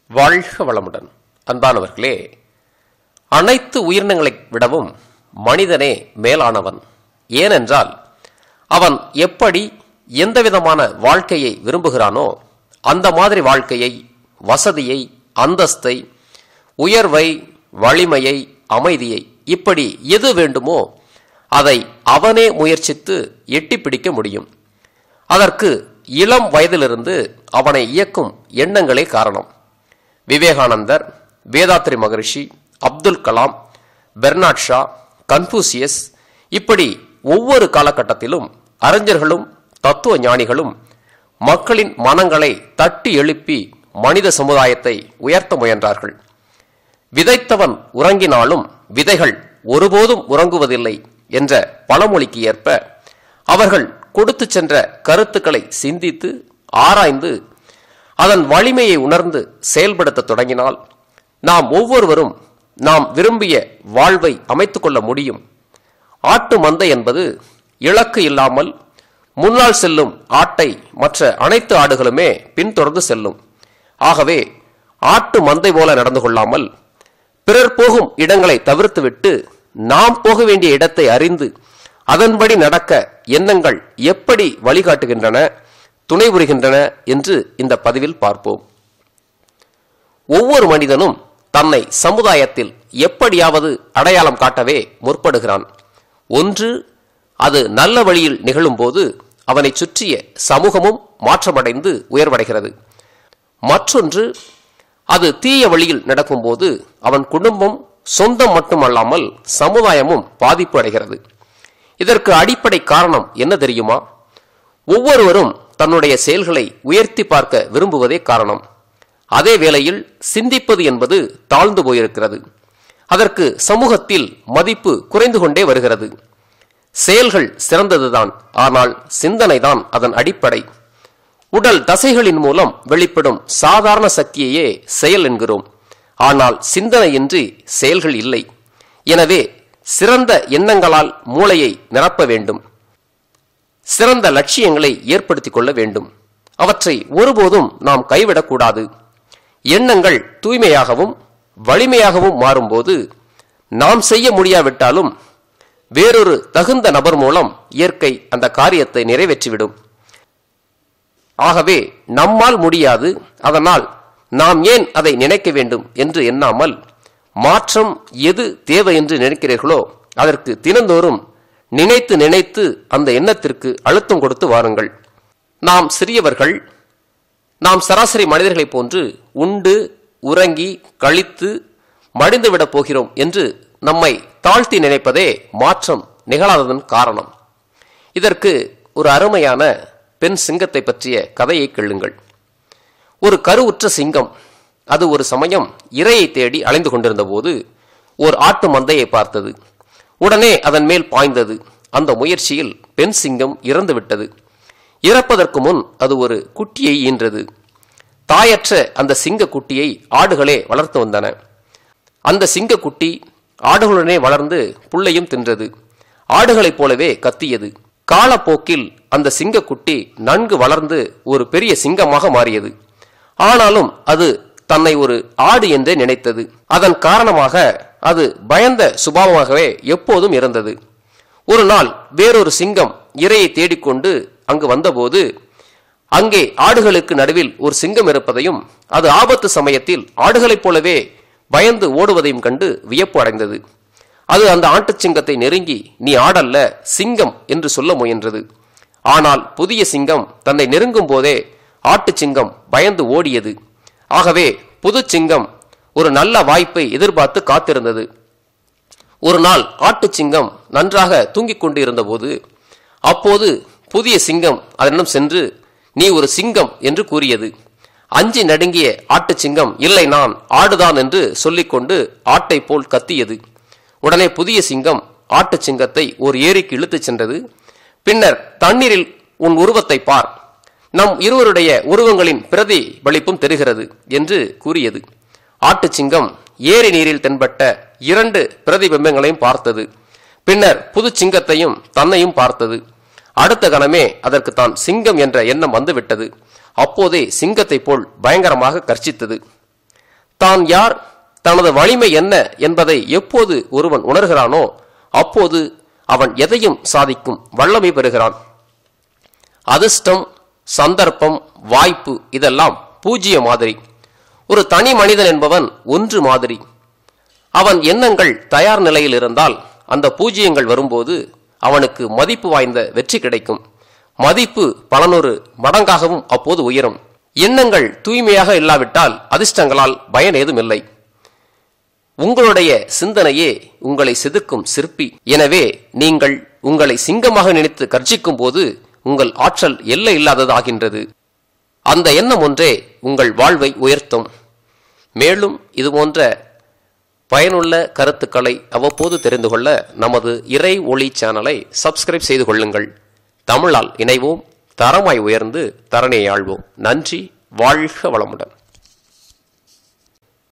வாழ்க வளமுடன் அன்பானவர்களே அனைத்து உயிரினங்களை விடவும் மனிதனே மேலானவன் ஏனென்றால் அவன் எப்படி எந்தவிதமான வாழ்க்கையை விரும்புகிறானோ அந்த மாதிரி வாழ்க்கையை வசதியை அந்தஸ்தை உயர்வை வலிமையை அமைதியை இப்படி எது வேண்டுமோ அதை அவனே முயற்சித்து எட்டி பிடிக்க முடியும் அதற்கு இளம் வயதிலிருந்து அவனை இயக்கும் எண்ணங்களே காரணம் Vivekanandar Vethathiri Maharishi Abdul Kalam Bernard Shaw Confucius இப்படி ஒவ்வொரு காலகட்டத்திலும் அறிஞர்களும் தத்துவ ஞானிகளும் மக்களின் மனங்களை தட்டி எழுப்பி மனித சமுதாயத்தை உயர்த்த முயன்றார்கள் விதைத்தவன் உறங்கினாலும் விதைகள் ஒருபோதும் உறங்குவதில்லை என்ற பழமொழிக்கு ஏற்ப அவர்கள் கொடுத்து சென்ற கருத்துக்களை சிந்தித்து ஆராய்ந்து அதன் வலிமையை உணர்ந்து செயல்படுத்த தொடங்கினால் நாம் ஒவ்வொருவரும் நாம் விரும்பிய வாழ்வை அமைத்துக் கொள்ள முடியும் ஆட்டு மந்தை என்பது இலக்கு இல்லாமல் முன்னால் செல்லும் ஆட்டை மற்ற அனைத்து ஆடுகளுமே பின்தொடர்ந்து செல்லும் ஆகவே ஆட்டு மந்தை போல நடந்து கொள்ளாமல் பிறர் போகும் இடங்களை தவிர்த்துவிட்டு நாம் போக வேண்டிய இடத்தை அறிந்து அதன்படி நடக்க எண்ணங்கள் எப்படி வழிகாட்டுகின்றன துணை புரிகின்றன என்று இந்த பதிவில் பார்ப்போம் ஒவ்வொரு மனிதனும் தன்னை சமுதாயத்தில் எப்படியாவது அடையாளம் காட்டவே முற்படுகிறான் ஒன்று அது நல்ல வழியில் நிகழும்போது அவனை சுற்றிய சமூகமும் மாற்றமடைந்து உயர்வடைகிறது மற்றொன்று அது தீய வழியில் நடக்கும்போது அவன் குடும்பம் சொந்தம் மட்டுமல்லாமல் சமுதாயமும் பாதிப்பு அடைகிறது இதற்கு அடிப்படை காரணம் என்ன தெரியுமா ஒவ்வொருவரும் தன்னுடைய செயல்களை உயர்த்தி பார்க்க விரும்புவதே காரணம் அதே வேளையில் சிந்திப்பது என்பது தாழ்ந்து போயிருக்கிறது அதற்கு சமூகத்தில் மதிப்பு குறைந்து கொண்டே வருகிறது செயல்கள் சிறந்ததுதான் ஆனால் சிந்தனைதான் அதன் அடிப்படை உடல் தசைகளின் மூலம் வெளிப்படும் சாதாரண சக்தியையே செயல் என்கிறோம் ஆனால் சிந்தனையின்றி செயல்கள் இல்லை எனவே சிறந்த எண்ணங்களால் மூளையை நிரப்ப வேண்டும் சிறந்த லட்சியங்களை ஏற்படுத்திக் கொள்ள வேண்டும் அவற்றை ஒருபோதும் நாம் கைவிடக்கூடாது எண்ணங்கள் தூய்மையாகவும் வலிமையாகவும் மாறும்போது நாம் செய்ய முடியாவிட்டாலும் வேறொரு தகுந்த நபர் மூலம் இயற்கை அந்த காரியத்தை நிறைவேற்றிவிடும் ஆகவே நம்மால் முடியாது அதனால் நாம் ஏன் அதை நினைக்க வேண்டும் என்று எண்ணாமல் மாற்றம் எது தேவை என்று நினைக்கிறீர்களோ அதற்கு தினந்தோறும் நினைத்து நினைத்து அந்த எண்ணத்திற்கு அழுத்தம் கொடுத்து வாருங்கள் நாம் சிறியவர்கள் நாம் சராசரி மனிதர்களைப் போன்று உண்டு உறங்கி கழித்து மடிந்துவிடப் போகிறோம் என்று நம்மை தாழ்த்தி நினைப்பதே மாற்றம் நிகழாததன் காரணம் இதற்கு ஒரு அருமையான பெண் சிங்கத்தை பற்றிய கதையை கேளுங்கள் ஒரு கருவுற்ற சிங்கம் அது ஒரு சமயம் இரையை தேடி அலைந்து கொண்டிருந்த போது ஓர் ஆட்டு மந்தையை பார்த்தது உடனே அதன் மேல் பாய்ந்தது அந்த முயற்சியில் பெண் சிங்கம் இறந்து விட்டது இறப்பதற்கு முன் அது ஒரு குட்டியை ஈன்றது தாயற்ற அந்த சிங்க குட்டியை ஆடுகளே வளர்த்து வந்தன அந்த சிங்க குட்டி ஆடுகளுடனே வளர்ந்து புல்லையும் தின்றது ஆடுகளைப் போலவே கத்தியது காலப்போக்கில் அந்த சிங்கக்குட்டி நன்கு வளர்ந்து ஒரு பெரிய சிங்கமாக மாறியது ஆனாலும் அது தன்னை ஒரு ஆடு என்றே நினைத்தது அதன் காரணமாக அது பயந்த சுபாவமாகவே எப்போதும் இருந்தது ஒரு நாள் வேறொரு சிங்கம் இரையை தேடிக்கொண்டு அங்கு வந்தபோது அங்கே ஆடுகளுக்கு நடுவில் ஒரு சிங்கம் இருப்பதையும் அது ஆபத்து சமயத்தில் ஆடுகளைப் போலவே பயந்து ஓடுவதையும் கண்டு வியப்பு அடைந்தது அது அந்த ஆட்டுச் சிங்கத்தை நெருங்கி நீ ஆடல்ல சிங்கம் என்று சொல்ல முயன்றது ஆனால் புதிய சிங்கம் தன்னை நெருங்கும் போதே ஆட்டுச் சிங்கம் பயந்து ஓடியது ஆகவே புது சிங்கம் ஒரு நல்ல வாய்ப்பை எதிர்பார்த்து காத்திருந்தது ஒரு நாள் ஆட்டுச் சிங்கம் நன்றாக தூங்கிக் கொண்டு இருந்தபோது அப்போது புதிய சிங்கம் அதனிடம் சென்று நீ ஒரு சிங்கம் என்று கூறியது அஞ்சி நடுங்கிய ஆட்டுச் சிங்கம் இல்லை நான் ஆடுதான் என்று சொல்லிக்கொண்டு ஆட்டை போல் கத்தியது உடனே புதிய சிங்கம் ஆட்டுச் சிங்கத்தை ஒரு ஏரிக்கு இழுத்துச் சென்றது பின்னர் தண்ணீரில் உன் உருவத்தை பார் நம் இருவருடைய உருவங்களின் பிரதிபலிப்பும் தெரிகிறது என்று கூறியது ஆட்டுச் சிங்கம் ஏரி நீரில் தென்பட்ட இரண்டு பிரதிபிம்பங்களையும் பார்த்தது பின்னர் புது சிங்கத்தையும் தன்னையும் பார்த்தது அடுத்த கணமே அதற்கு தான் சிங்கம் என்ற எண்ணம் வந்துவிட்டது அப்போதே சிங்கத்தை போல் பயங்கரமாக கர்ச்சித்தது தான் யார் தனது வலிமை என்ன என்பதை எப்போது ஒருவன் உணர்கிறானோ அப்போது அவன் எதையும் சாதிக்கும் வல்லமை பெறுகிறான் அதிர்ஷ்டம் சந்தர்ப்பம் வாய்ப்பு இதெல்லாம் பூஜ்ய மாதிரி ஒரு தனி மனிதன் என்பவன் ஒன்று மாதிரி அவன் எண்ணங்கள் தயார் நிலையில் இருந்தால் அந்த பூஜ்யங்கள் வரும்போது அவனுக்கு மதிப்பு வாய்ந்த வெற்றி கிடைக்கும் மதிப்பு பலனொரு மடங்காகவும் அப்போது உயரும் எண்ணங்கள் தூய்மையாக இல்லாவிட்டால் அதிர்ஷ்டங்களால் பயன் ஏதும் இல்லை உங்களுடைய சிந்தனையே உங்களை செதுக்கும் சிற்பி எனவே நீங்கள் உங்களை சிங்கமாக நினைத்து கர்ஜிக்கும் போது உங்கள் ஆற்றல் எல்லை இல்லாததாகின்றது அந்த எண்ணம் ஒன்றே உங்கள் வாழ்வை உயர்த்தும் மேலும் இது போன்ற பயனுள்ள கருத்துக்களை அவ்வப்போது தெரிந்து கொள்ள நமது இறை ஒளி சேனலை சப்ஸ்கிரைப் செய்து கொள்ளுங்கள் தமிழால் இணைவோம் தரமாய் உயர்ந்து தரணியை ஆழ்வோம் நன்றி வாழ்க வளமுடன்